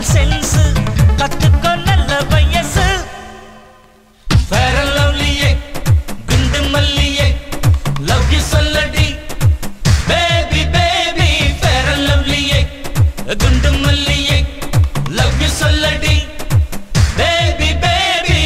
காதல் சென்ஸ் கத்துக்கோ நல்ல வயசு Fair and lovely, yeah. குண்டு மல்லியே லவ் யூ சொல்லடி baby baby fair and lovely குண்டு மல்லியே லவ் யூ சொல்லடி பேபி பேபி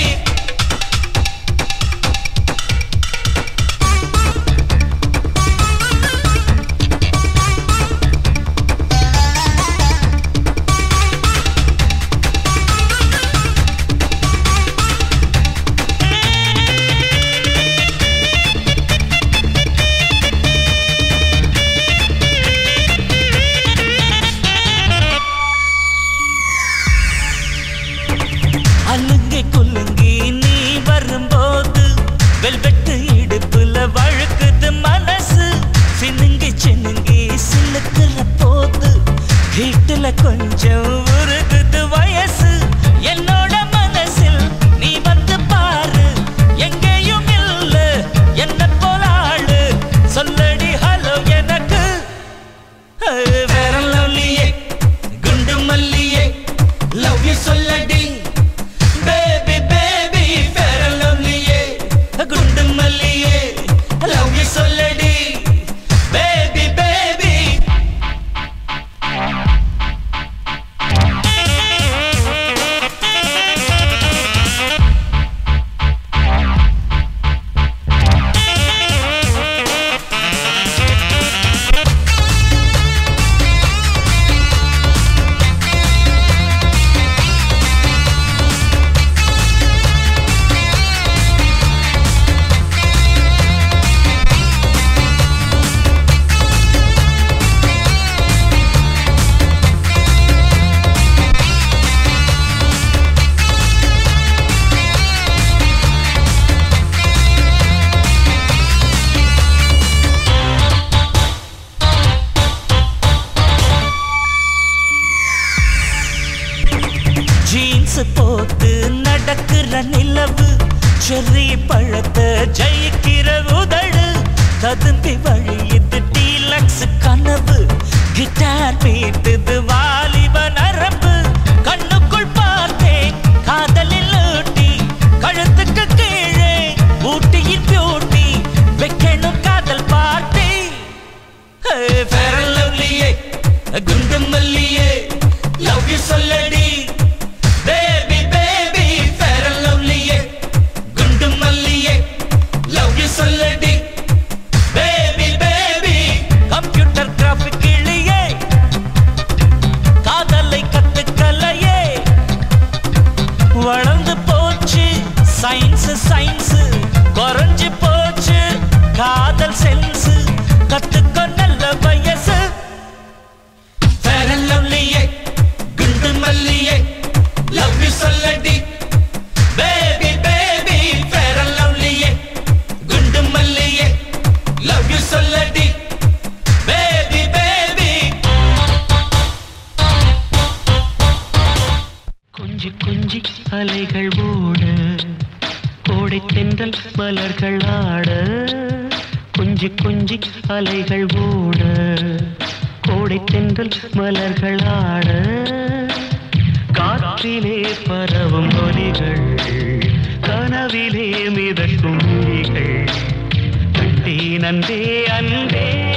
அலுங்கி குலுங்கி நீ வரும்போது வெல்வெட்டு இடுப்புல வழுக்குது மனசு சினுங்கி சினுங்கி சிலுக்குற போது வீட்டுல கொஞ்சம் உருகுது வயசு என்னோட மனசில் நீ வந்து பாரு எங்கேயும் இல்ல என்ன போல ஆளு சொல்லடி ஹலோ எனக்கு வேற லவ்லியே குண்டு மல்லியே லவ் யூ சொல்லடி பேபி பேபி வேற லவ்லியே குண்டு மல்லியே லவ் யூ சொல்லடி பேபி பேபி ஜீன்ஸ் போட்டு நடக்கிற நிலவு செர்ரி பழத்தை ஜெயிக்கிற உதடு ததும்பி வழியுது டீலக்ஸ் கனவு கிட்டார் மீட்டுது வாலிப நரம்பு கண்ணுக்குள் பார்த்தேன் காதலில் ஊட்டி கழுத்துக்கு கீழே ஊட்டியின் பியூட்டி வைக்கணும் காதல் பார்ட்டி ஃபேர் அண்ட் லவ்லியே குண்டு மல்லியே லவ் யூ சொல்லடி பேபி பேபி ஃபேர் அண்ட் லவ்லியே குண்டு மல்லியே லவ் யூ சொல்லடி பேபி பேபி கம்ப்யூட்டர் கிராஃபிக் கிளியே காதலை கத்துக்கலையே வளர்ந்து போச்சு சயின்ஸ் சயின்ஸ் குறைஞ்சு போச்சு காதல் சென்ஸ் கத்துக்க நல்ல வயசு Fair and lovely, yeah. குண்டு மல்லியே லவ் யூ சொல்லடி baby baby fair and lovely, yeah. குண்டு மல்லியே லவ் யூ சொல்லடி பேபி பேபி கொஞ்சி கொஞ்சி அலைகள் ஓட கோடை தென்றல் மலர்கள் ஆட கொஞ்சி கொஞ்சி அலைகள் ஓட கோடை தென்றல் மலர்கள் ஆட காற்றிலே பரவும் ஒலிகள் கனவிலே மிதக்கும் மொழிகள் கட்டி நன்றே அன்பே